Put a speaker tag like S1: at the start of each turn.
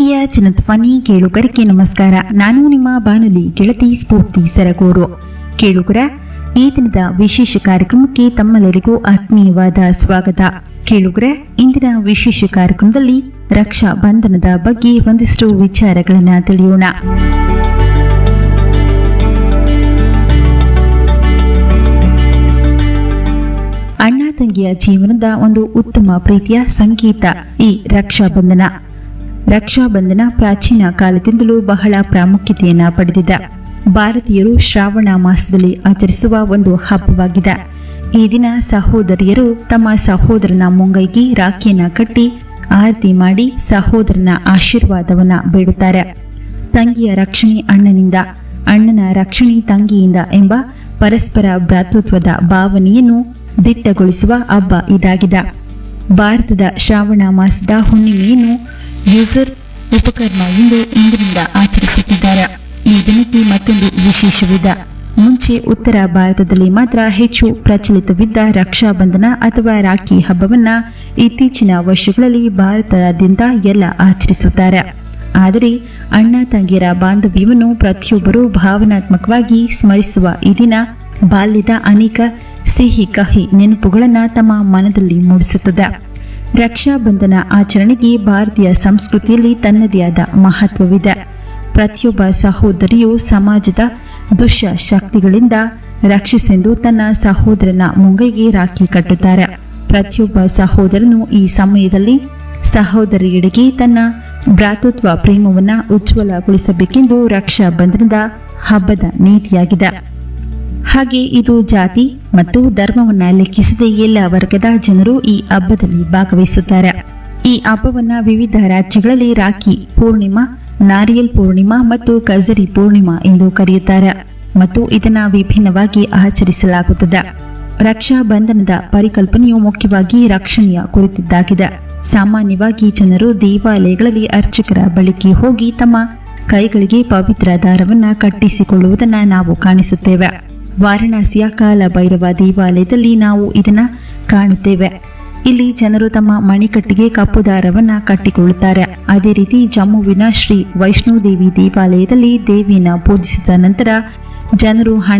S1: ಪ್ರೀತಿಯ ಚಿನ್ನಧ್ವನಿ ಕೇಳುಗರಿಗೆ ನಮಸ್ಕಾರ ನಾನು ನಿಮ್ಮ ಬಾನುಲಿ ಗೆಳತಿ ಸ್ಫೂರ್ತಿ ಸರಗೂರು ಕೇಳುಗರ ಈ ದಿನದ ವಿಶೇಷ ಕಾರ್ಯಕ್ರಮಕ್ಕೆ ತಮ್ಮೆಲ್ಲರಿಗೂ ಆತ್ಮೀಯವಾದ ಸ್ವಾಗತ ಕೇಳುಗರ ಇಂದಿನ ವಿಶೇಷ ಕಾರ್ಯಕ್ರಮದಲ್ಲಿ ರಕ್ಷಾ ಬಂಧನದ ಬಗ್ಗೆ ಒಂದಿಷ್ಟು ವಿಚಾರಗಳನ್ನ ತಿಳಿಯೋಣ ಅಣ್ಣ ತಂಗಿಯ ಜೀವನದ ಒಂದು ಉತ್ತಮ ಪ್ರೀತಿಯ ಸಂಕೇತ ಈ ರಕ್ಷಾಬಂಧನ ರಕ್ಷಾಬಂಧನ ಪ್ರಾಚೀನ ಕಾಲದಿಂದಲೂ ಬಹಳ ಪ್ರಾಮುಖ್ಯತೆಯನ್ನ ಪಡೆದಿದೆ ಭಾರತೀಯರು ಶ್ರಾವಣ ಮಾಸದಲ್ಲಿ ಆಚರಿಸುವ ಒಂದು ಹಬ್ಬವಾಗಿದೆ ಈ ದಿನ ಸಹೋದರಿಯರು ತಮ್ಮ ಸಹೋದರನ ಮುಂಗೈಗೆ ರಾಖಿಯನ್ನ ಕಟ್ಟಿ ಆರತಿ ಮಾಡಿ ಸಹೋದರನ ಆಶೀರ್ವಾದವನ್ನ ಬೇಡುತ್ತಾರೆ ತಂಗಿಯ ರಕ್ಷಣೆ ಅಣ್ಣನಿಂದ ಅಣ್ಣನ ರಕ್ಷಣೆ ತಂಗಿಯಿಂದ ಎಂಬ ಪರಸ್ಪರ ಭ್ರಾತೃತ್ವದ ಭಾವನೆಯನ್ನು ದಿಟ್ಟಗೊಳಿಸುವ ಹಬ್ಬ ಇದಾಗಿದೆ ಭಾರತದ ಶ್ರಾವಣ ಮಾಸದ ಹುಣ್ಣಿಮೆಯನ್ನು ಯೂಸರ್ ಉಪಕರ್ಮ ಎಂದು ಇಂದಿನಿಂದ ಆಚರಿಸುತ್ತಿದ್ದಾರೆ ಈ ದಿನಕ್ಕೆ ಮತ್ತೊಂದು ವಿಶೇಷವಿದೆ ಮುಂಚೆ ಉತ್ತರ ಭಾರತದಲ್ಲಿ ಮಾತ್ರ ಹೆಚ್ಚು ಪ್ರಚಲಿತವಿದ್ದ ರಕ್ಷಾಬಂಧನ ಅಥವಾ ರಾಖಿ ಹಬ್ಬವನ್ನ ಇತ್ತೀಚಿನ ವರ್ಷಗಳಲ್ಲಿ ಭಾರತದಾದ್ಯಂತ ಎಲ್ಲ ಆಚರಿಸುತ್ತಾರೆ ಆದರೆ ಅಣ್ಣ ತಂಗಿಯರ ಬಾಂಧವ್ಯವನ್ನು ಪ್ರತಿಯೊಬ್ಬರೂ ಭಾವನಾತ್ಮಕವಾಗಿ ಸ್ಮರಿಸುವ ಈ ದಿನ ಬಾಲ್ಯದ ಅನೇಕ ಸಿಹಿ ಕಹಿ ನೆನಪುಗಳನ್ನು ತಮ್ಮ ಮನದಲ್ಲಿ ಮೂಡಿಸುತ್ತದೆ ರಕ್ಷಾಬಂಧನ ಆಚರಣೆಗೆ ಭಾರತೀಯ ಸಂಸ್ಕೃತಿಯಲ್ಲಿ ತನ್ನದೇ ಆದ ಮಹತ್ವವಿದೆ ಪ್ರತಿಯೊಬ್ಬ ಸಹೋದರಿಯು ಸಮಾಜದ ದುಷ್ಟ ಶಕ್ತಿಗಳಿಂದ ರಕ್ಷಿಸೆಂದು ತನ್ನ ಸಹೋದರನ ಮುಂಗೈಗೆ ರಾಖಿ ಕಟ್ಟುತ್ತಾರೆ ಪ್ರತಿಯೊಬ್ಬ ಸಹೋದರನು ಈ ಸಮಯದಲ್ಲಿ ಸಹೋದರಿಯರಿಗೆ ತನ್ನ ಭ್ರಾತೃತ್ವ ಪ್ರೇಮವನ್ನು ಉಜ್ವಲಗೊಳಿಸಬೇಕೆಂದು ರಕ್ಷಾಬಂಧನದ ಹಬ್ಬದ ನೀತಿಯಾಗಿದೆ ಹಾಗೆ ಇದು ಜಾತಿ ಮತ್ತು ಧರ್ಮವನ್ನ ಲೆಕ್ಕಿಸದೆ ಎಲ್ಲ ವರ್ಗದ ಜನರು ಈ ಹಬ್ಬದಲ್ಲಿ ಭಾಗವಹಿಸುತ್ತಾರೆ ಈ ಹಬ್ಬವನ್ನ ವಿವಿಧ ರಾಜ್ಯಗಳಲ್ಲಿ ರಾಖಿ ಪೂರ್ಣಿಮಾ ನಾರಿಯಲ್ ಪೂರ್ಣಿಮಾ ಮತ್ತು ಕಜರಿ ಪೂರ್ಣಿಮಾ ಎಂದು ಕರೆಯುತ್ತಾರೆ ಮತ್ತು ಇದನ್ನ ವಿಭಿನ್ನವಾಗಿ ಆಚರಿಸಲಾಗುತ್ತದೆ ರಕ್ಷಾ ಬಂಧನದ ಪರಿಕಲ್ಪನೆಯು ಮುಖ್ಯವಾಗಿ ರಕ್ಷಣೆಯ ಕುರಿತಿದ್ದಾಗಿದೆ ಸಾಮಾನ್ಯವಾಗಿ ಜನರು ದೇವಾಲಯಗಳಲ್ಲಿ ಅರ್ಚಕರ ಬಳಿಗೆ ಹೋಗಿ ತಮ್ಮ ಕೈಗಳಿಗೆ ಪವಿತ್ರ ದಾರವನ್ನ ಕಟ್ಟಿಸಿಕೊಳ್ಳುವುದನ್ನ ನಾವು ಕಾಣಿಸುತ್ತೇವೆ ವಾರಣಾಸಿಯ ಕಾಲ ಭೈರವ ದೇವಾಲಯದಲ್ಲಿ ನಾವು ಇದನ್ನ ಕಾಣುತ್ತೇವೆ ಇಲ್ಲಿ ಜನರು ತಮ್ಮ ಮಣಿಕಟ್ಟಿಗೆ ಕಪ್ಪು ದಾರವನ್ನ ಕಟ್ಟಿಕೊಳ್ಳುತ್ತಾರೆ ಅದೇ ರೀತಿ ಜಮ್ಮುವಿನ ಶ್ರೀ ವೈಷ್ಣೋದೇವಿ ದೇವಾಲಯದಲ್ಲಿ ದೇವಿಯನ್ನ ಪೂಜಿಸಿದ ನಂತರ ಜನರು ಹಣ